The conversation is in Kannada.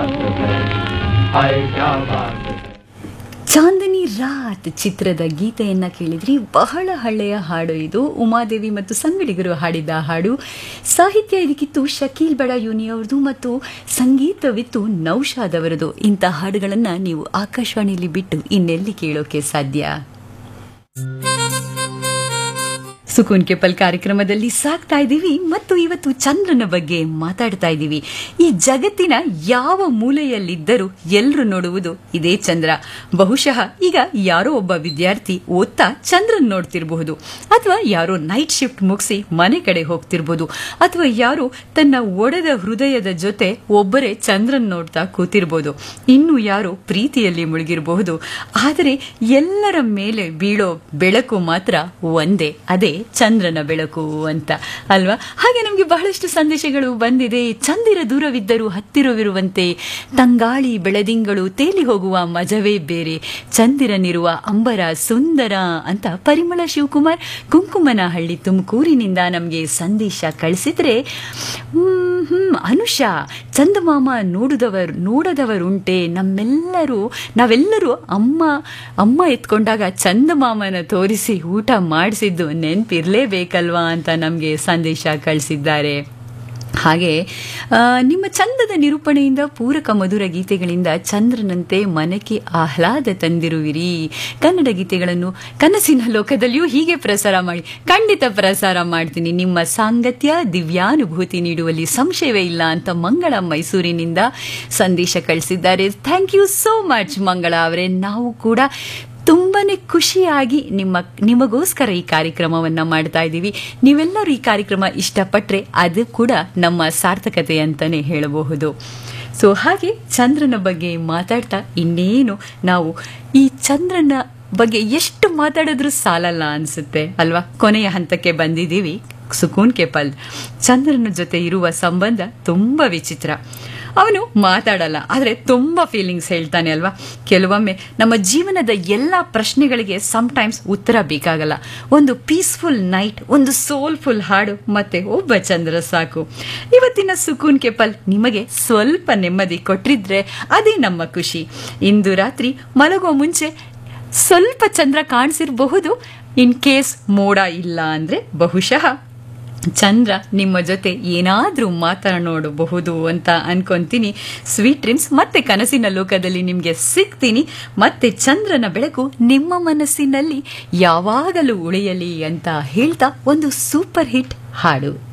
हाय क्या बात है ಚಾಂದನಿ ರಾತ್ ಚಿತ್ರದ ಗೀತೆಯನ್ನ ಕೇಳಿದ್ರಿ ಬಹಳ ಹಳೆಯ ಹಾಡು ಇದು ಉಮಾದೇವಿ ಮತ್ತು ಸಂಗಡಿಗರು ಹಾಡಿದ ಹಾಡು ಸಾಹಿತ್ಯ ಇದಕ್ಕಿತ್ತು ಶಕೀಲ್ ಬಡ ಯೂನಿ ಅವ್ರದ್ದು ಮತ್ತು ಸಂಗೀತವಿತ್ತು ನೌಶಾದ್ ಅವರದು ಇಂಥ ಹಾಡುಗಳನ್ನ ನೀವು ಆಕಾಶವಾಣಿಯಲ್ಲಿ ಬಿಟ್ಟು ಇನ್ನೆಲ್ಲಿ ಕೇಳೋಕೆ ಸಾಧ್ಯ ಸುಕೂನ್ ಕೆಪಲ್ ಕಾರ್ಯಕ್ರಮದಲ್ಲಿ ಸಾಕ್ತಾ ಇದ್ದೀವಿ ಮತ್ತು ಇವತ್ತು ಚಂದ್ರನ ಬಗ್ಗೆ ಮಾತಾಡ್ತಾ ಇದ್ದೀವಿ ಈ ಜಗತ್ತಿನ ಯಾವ ಮೂಲೆಯಲ್ಲಿದ್ದರೂ ಎಲ್ಲರೂ ನೋಡುವುದು ಇದೇ ಚಂದ್ರ ಬಹುಶಃ ಈಗ ಯಾರೋ ಒಬ್ಬ ವಿದ್ಯಾರ್ಥಿ ಓದ್ತಾ ಚಂದ್ರನ್ ನೋಡ್ತಿರಬಹುದು ಅಥವಾ ಯಾರೋ ನೈಟ್ ಶಿಫ್ಟ್ ಮುಗಿಸಿ ಮನೆ ಕಡೆ ಹೋಗ್ತಿರ್ಬೋದು ಅಥವಾ ಯಾರೋ ತನ್ನ ಒಡೆದ ಹೃದಯದ ಜೊತೆ ಒಬ್ಬರೇ ಚಂದ್ರನ್ ನೋಡ್ತಾ ಕೂತಿರ್ಬೋದು ಇನ್ನು ಯಾರೋ ಪ್ರೀತಿಯಲ್ಲಿ ಮುಳುಗಿರಬಹುದು ಆದರೆ ಎಲ್ಲರ ಮೇಲೆ ಬೀಳೋ ಬೆಳಕು ಮಾತ್ರ ಒಂದೇ ಅದೇ ಚಂದ್ರನ ಬೆಳಕು ಅಂತ ಅಲ್ವಾ ಹಾಗೆ ನಮಗೆ ಬಹಳಷ್ಟು ಸಂದೇಶಗಳು ಬಂದಿದೆ ಚಂದಿರ ದೂರವಿದ್ದರೂ ಹತ್ತಿರವಿರುವಂತೆ ತಂಗಾಳಿ ಬೆಳದಿಂಗಳು ತೇಲಿ ಹೋಗುವ ಮಜವೇ ಬೇರೆ ಚಂದಿರನಿರುವ ಅಂಬರ ಸುಂದರ ಅಂತ ಪರಿಮಳ ಶಿವಕುಮಾರ್ ಕುಂಕುಮನಹಳ್ಳಿ ತುಮಕೂರಿನಿಂದ ನಮಗೆ ಸಂದೇಶ ಕಳಿಸಿದ್ರೆ ಹ್ಮ್, ಹ್ಮ್, ಅನುಷಾ ಚಂದಮಾಮ ನೋಡಿದವರು ನೋಡದವರುಂಟೆ ನಮ್ಮೆಲ್ಲರೂ ನಾವೆಲ್ಲರೂ ಅಮ್ಮ ಅಮ್ಮ ಎತ್ಕೊಂಡಾಗ ಚಂದಮಾಮನ ತೋರಿಸಿ ಊಟ ಮಾಡಿಸಿದ್ದು ನೆನಪಿರ್ಲೇಬೇಕಲ್ವಾ ಅಂತ ನಮಗೆ ಸಂದೇಶ ಕಳಿಸಿದ್ದಾರೆ ಹಾಗೆ ಆ, ನಿಮ್ಮ ಚಂದದ ನಿರೂಪಣೆಯಿಂದ ಪೂರಕ ಮಧುರ ಗೀತೆಗಳಿಂದ ಚಂದ್ರನಂತೆ ಮನಕ್ಕೆ ಆಹ್ಲಾದ ತಂದಿರುವಿರಿ ಕನ್ನಡ ಗೀತೆಗಳನ್ನು ಕನಸಿನ ಲೋಕದಲ್ಲಿಯೂ ಹೀಗೆ ಪ್ರಸಾರ ಮಾಡಿ ಖಂಡಿತ ಪ್ರಸಾರ ಮಾಡ್ತೀನಿ ನಿಮ್ಮ ಸಾಂಗತ್ಯ ದಿವ್ಯಾನುಭೂತಿ ನೀಡುವಲ್ಲಿ ಸಂಶಯವೇ ಇಲ್ಲ ಅಂತ ಮಂಗಳ ಮೈಸೂರಿನಿಂದ ಸಂದೇಶ ಕಳಿಸಿದ್ದಾರೆ ಥ್ಯಾಂಕ್ ಯು ಸೋ ಮಚ್ ಮಂಗಳ ಅವರೇ ನಾವು ಕೂಡ ತುಂಬಾನೇ ಖುಷಿಯಾಗಿ ನಿಮ್ಮ ನಿಮಗೋಸ್ಕರ ಈ ಕಾರ್ಯಕ್ರಮವನ್ನ ಮಾಡ್ತಾ ಇದ್ದೀವಿ ನೀವೆಲ್ಲರೂ ಈ ಕಾರ್ಯಕ್ರಮ ಇಷ್ಟಪಟ್ರೆ ಅದು ಕೂಡ ನಮ್ಮ ಸಾರ್ಥಕತೆ ಅಂತಾನೆ ಹೇಳಬಹುದು ಸೊ ಹಾಗೆ ಚಂದ್ರನ ಬಗ್ಗೆ ಮಾತಾಡ್ತಾ ಇನ್ನೇನು ನಾವು ಈ ಚಂದ್ರನ ಬಗ್ಗೆ ಎಷ್ಟು ಮಾತಾಡಿದ್ರೂ ಸಾಲಲ್ಲ ಅನ್ಸುತ್ತೆ ಅಲ್ವಾ ಕೊನೆಯ ಹಂತಕ್ಕೆ ಬಂದಿದ್ದೀವಿ ಸುಕೂನ್ ಕೆಪಲ್ ಚಂದ್ರನ ಜೊತೆ ಇರುವ ಸಂಬಂಧ ತುಂಬಾ ವಿಚಿತ್ರ ಅವನು ಮಾತಾಡಲ್ಲ ಆದರೆ ತುಂಬಾ ಫೀಲಿಂಗ್ಸ್ ಹೇಳ್ತಾನೆ ಅಲ್ವಾ ಕೆಲವೊಮ್ಮೆ ನಮ್ಮ ಜೀವನದ ಎಲ್ಲ ಪ್ರಶ್ನೆಗಳಿಗೆ ಟೈಮ್ಸ್ ಉತ್ತರ ಬೇಕಾಗಲ್ಲ ಒಂದು ಪೀಸ್ಫುಲ್ ನೈಟ್ ಒಂದು ಸೋಲ್ಫುಲ್ ಹಾಡು ಮತ್ತೆ ಒಬ್ಬ ಚಂದ್ರ ಸಾಕು ಇವತ್ತಿನ ಸುಕೂನ್ ಕೆಪಲ್ ನಿಮಗೆ ಸ್ವಲ್ಪ ನೆಮ್ಮದಿ ಕೊಟ್ಟಿದ್ರೆ ಅದೇ ನಮ್ಮ ಖುಷಿ ಇಂದು ರಾತ್ರಿ ಮಲಗುವ ಮುಂಚೆ ಸ್ವಲ್ಪ ಚಂದ್ರ ಕಾಣಿಸಿರಬಹುದು ಇನ್ ಕೇಸ್ ಮೋಡ ಇಲ್ಲ ಅಂದ್ರೆ ಬಹುಶಃ ಚಂದ್ರ ನಿಮ್ಮ ಜೊತೆ ಏನಾದ್ರೂ ಮಾತನಾಡಬಹುದು ಅಂತ ಅನ್ಕೊಂತೀನಿ ಸ್ವೀಟ್ ಡ್ರೀಮ್ಸ್ ಮತ್ತೆ ಕನಸಿನ ಲೋಕದಲ್ಲಿ ನಿಮ್ಗೆ ಸಿಗ್ತೀನಿ ಮತ್ತೆ ಚಂದ್ರನ ಬೆಳಕು ನಿಮ್ಮ ಮನಸ್ಸಿನಲ್ಲಿ ಯಾವಾಗಲೂ ಉಳಿಯಲಿ ಅಂತ ಹೇಳ್ತಾ ಒಂದು ಸೂಪರ್ ಹಿಟ್ ಹಾಡು